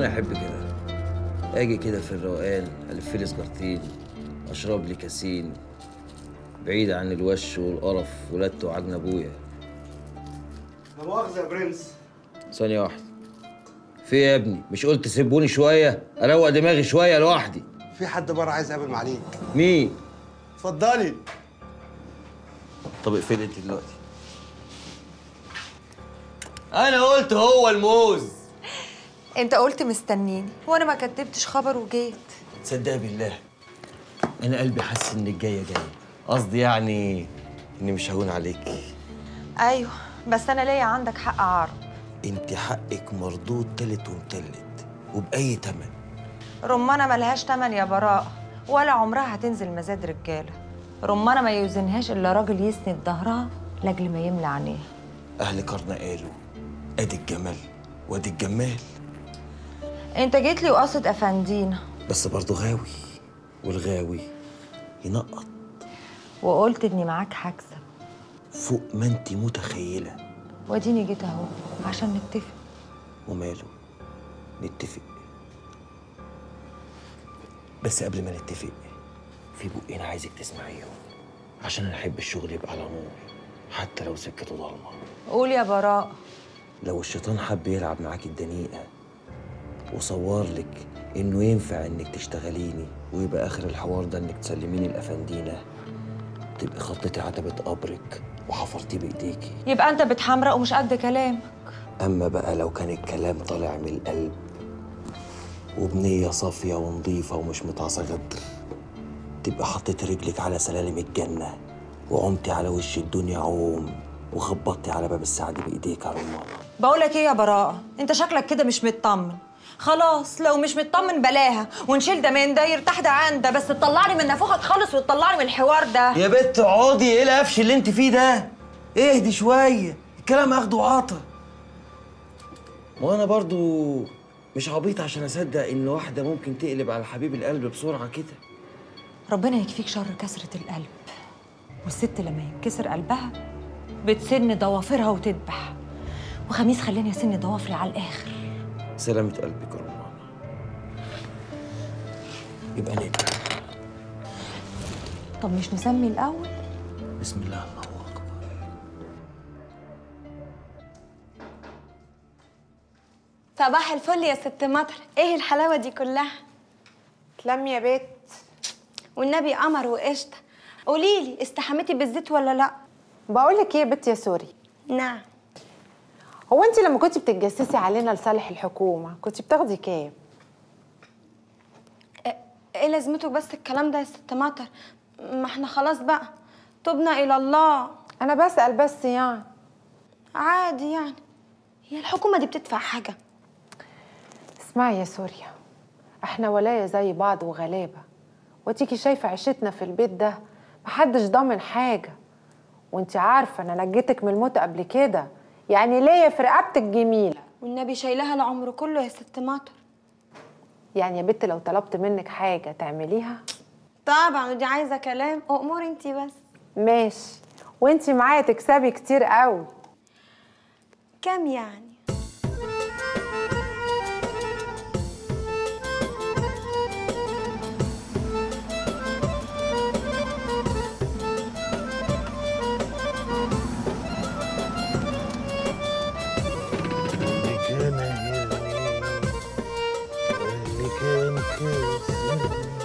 احب كده اجي كده في الروقان الف لي سجارتين اشرب لي كاسين بعيد عن الوش والقرف ولادته وعجن ابويا لا مؤاخذة يا برنس ثانية واحدة في إيه يا ابني مش قلت سيبوني شوية اروق دماغي شوية لوحدي في حد بره عايز يقابل معاليك مين اتفضلي طب اقفلي انت دلوقتي انا قلت هو الموز انت قلت مستنيني وانا ما كتبتش خبر وجيت تصدق بالله انا قلبي حاسس انك جايه جايه قصدي يعني اني مش هون عليكي ايوه بس انا ليا عندك حق عرض انت حقك مردود تالت ومتلت وبأي تمن رمانه ملهاش تمن يا براء ولا عمرها هتنزل مزاد رجاله رمانه ما يوزنهاش الا راجل يسند ظهرها لاجل ما يملى عينيها اهل قرن قالوا ادي الجمال وادي الجمال انت جيت لي وقصد افندينا بس برضه غاوي والغاوي ينقط وقلت اني معاك هكسب فوق ما انت متخيله واديني جيت اهو عشان نتفق وماله نتفق بس قبل ما نتفق في بقين عايزك تسمعيهم عشان انا احب الشغل يبقى على نور حتى لو سكته ضلمه قول يا براء لو الشيطان حب يلعب معاك الدنيئه وصور لك انه ينفع انك تشتغليني ويبقى اخر الحوار ده انك تسلميني الافندينا تبقي خطيتي عتبه قبرك وحفرتيه بايديكي يبقى انت بتحمرق ومش قد كلامك أما بقى لو كان الكلام طالع من القلب وبنية صافية ونظيفة ومش متعصى غدر تبقى حطيت رجلك على سلالم الجنة وعمتي على وش الدنيا عوم وخبطتي على باب السعد بإيديك يا رمانة بقولك ايه يا براءة انت شكلك كده مش مطمن خلاص لو مش مطمن بلاها ونشيل ده من ده يرتاح ده عن ده بس تطلعني من نافوخك خالص وتطلعني من الحوار ده يا بت اقعدي ايه القفش اللي انت فيه ده اهدي شوية الكلام اخده وعطا وانا برضو مش عبيط عشان اصدق ان واحدة ممكن تقلب على حبيب القلب بسرعة كده ربنا يكفيك شر كسرة القلب والست لما ينكسر قلبها بتسن ضوافرها وتذبح وخميس خلاني اسن ضوافري على الاخر سلامة قلبك يا رمانة يبقى نبدأ طب مش نسمي الاول بسم الله الله أكبر صباح الفل يا ست مطر ايه الحلاوه دي كلها تلم يا بيت والنبي قمر وقشطه قولي لي استحميتي بالزيت ولا لا بقول لك ايه يا بنت يا سوري نعم هو انت لما كنت بتتجسسي علينا لصالح الحكومه كنت بتاخدي كام ايه لازمته بس الكلام ده يا ست مطر ما احنا خلاص بقى تبنا الى الله انا بسال بس يعني عادي يعني هي الحكومه دي بتدفع حاجه اسمعي يا سوريا احنا ولاية زي بعض وغلابة وتيجي شايفة عيشتنا في البيت ده محدش ضامن حاجة وانت عارفة انا نجيتك من الموت قبل كده يعني ليا في رقبتك جميلة والنبي شايلها العمر كله يا ست مطر يعني يا بت لو طلبت منك حاجة تعمليها طبعا ودي عايزه كلام امور انتي بس ماشي وانت معايا تكسبي كتير قوي كام يعني اللي كان هيرني اللي كان كاسرني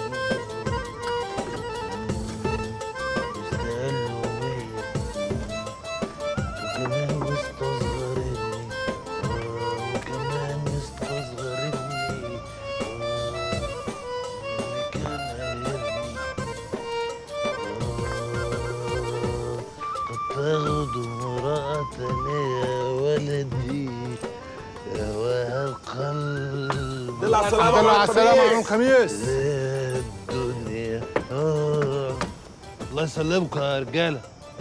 مستقل ومية وكمان مستصغرني آه، وكمان مستصغرني آه، اللي كان هيرني آه، قد تاخد امرأة يا ولدي هواها القلب دل على السلامة مع السلامة يا خميس لا الدنيا آه. الله يسلمكم يا رجالة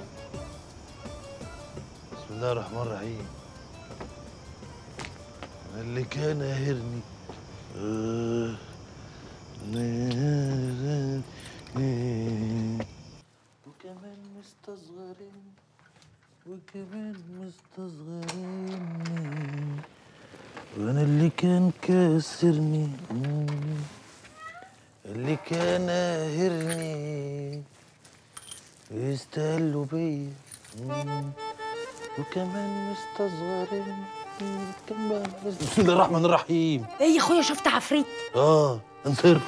بسم الله الرحمن الرحيم اللي كان هرني آه. وكمان مستصغرين وكمان مستصغرين وانا اللي كان كاسرني مم. اللي كان قاهرني يستهلوا بيا مم. وكمان مستصغرني مم. كمان مست- بسم الله الرحمن الرحيم ايه يا اخويا شفت عفريت اه انصرفي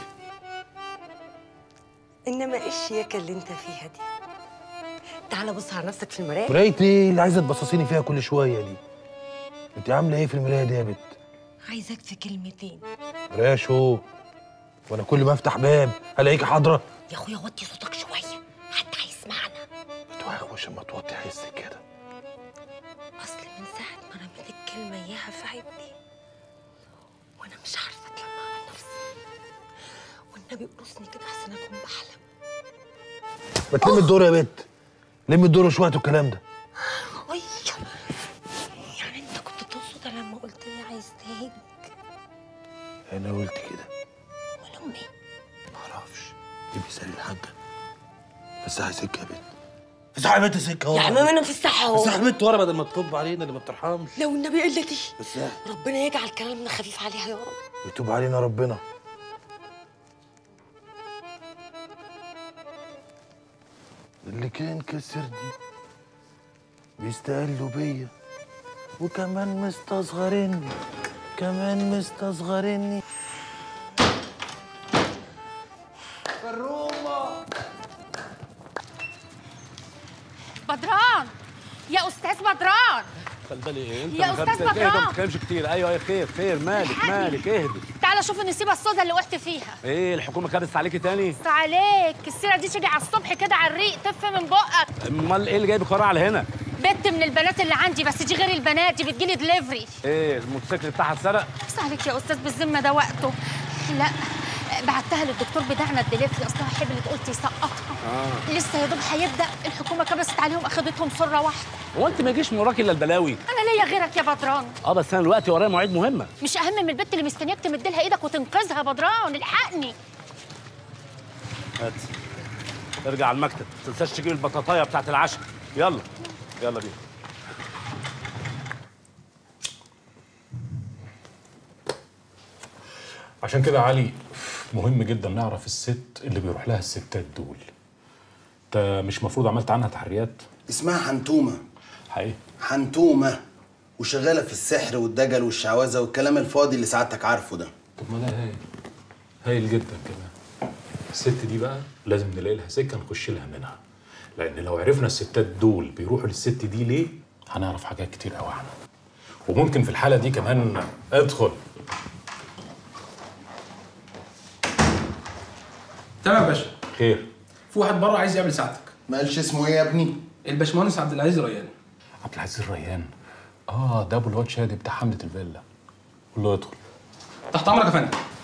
انما ايه الشياكه اللي انت فيها دي تعال بص على نفسك في المرايه مراية ايه اللي عايزه تبصصيني فيها كل شويه دي انت عامله ايه في المرايه دي يا بت عايزاك في كلمتين مرايه شو وانا كل ما افتح باب الاقيك حاضره يا اخويا وطي صوتك شويه حتى هيسمعنا توحوش اما توطي حسك كده اصل من ساعه ما رميت الكلمه اياها في عبني وانا مش عارفه اتلم على نفسي والنبي قرصني كده احسن اكون بحلم ما تلم الدور يا بت لم الدور شويه الكلام ده اي يعني انت كنت تقصد لما قلت لي عايز تهج انا قلت كده ولا امي معرفش دي بيسأل الحاجه بس سكه يا بت فسح يا بت سكه يا عم انا في الساحه اهو فسح يا بت ورا بدل ما تطب علينا اللي ما بترحمش لو النبي قلتي بس ربنا يجعل كلامنا خفيف عليها يا رب يتوب علينا ربنا اللي كان كسرني بيستقلوا بيا وكمان مستصغرني كمان مستصغرني بدران يا استاذ بدران خلي بالي ايه انت يا ما أستاذ خدت- اهدى، بدران. ما تتكلمش كتير ايوه ايه خير خير مالك الحقني. مالك اهدي تعالى شوف النسيبه السوداء اللي وقعت فيها ايه الحكومه كبست عليكي تاني بس عليك السيره دي تيجي على الصبح كده على الريق تف من بقك امال ايه اللي جايب القرار على هنا بنت من البنات اللي عندي بس دي غير البنات دي بتجيلي دليفري ايه الموتوسيكل بتاعها اتسرق بس عليك يا استاذ بالذمه ده وقته لا بعتها للدكتور بتاعنا الدليفري اصلها حبلت قلت يسقطها اه لسه يا دوب هيبدا الحكومه كبست عليهم اخدتهم سره واحده هو انت ما يجيش من وراكي الا البلاوي انا ليا غيرك يا بدران اه بس انا دلوقتي ورايا مواعيد مهمه مش اهم من البت اللي مستنياك تمدلها ايدك وتنقذها يا بدران الحقني هات ارجع على المكتب ما تنساش تجيب البطاطايه بتاعت العشاء يلا يلا بينا عشان كده يا علي مهم جدا نعرف الست اللي بيروح لها الستات دول انت مش مفروض عملت عنها تحريات اسمها حنتومة حقيقي حنتومة وشغالة في السحر والدجل والشعوذة والكلام الفاضي اللي سعادتك عارفه ده طب ما ده هايل هايل جدا كمان الست دي بقى لازم نلاقي لها سكه نخش لها منها لان لو عرفنا الستات دول بيروحوا للست دي ليه هنعرف حاجات كتير قوي عنها وممكن في الحاله دي كمان ادخل تمام يا باشا خير في واحد بره عايز يقابل سعادتك ما قالش اسمه ايه يا ابني الباشمهندس عبد العزيز ريان عبد العزيز الريان اه ده ابو الواد شادي بتاع حمله الفيلا قول له ادخل تحت امرك يا فندم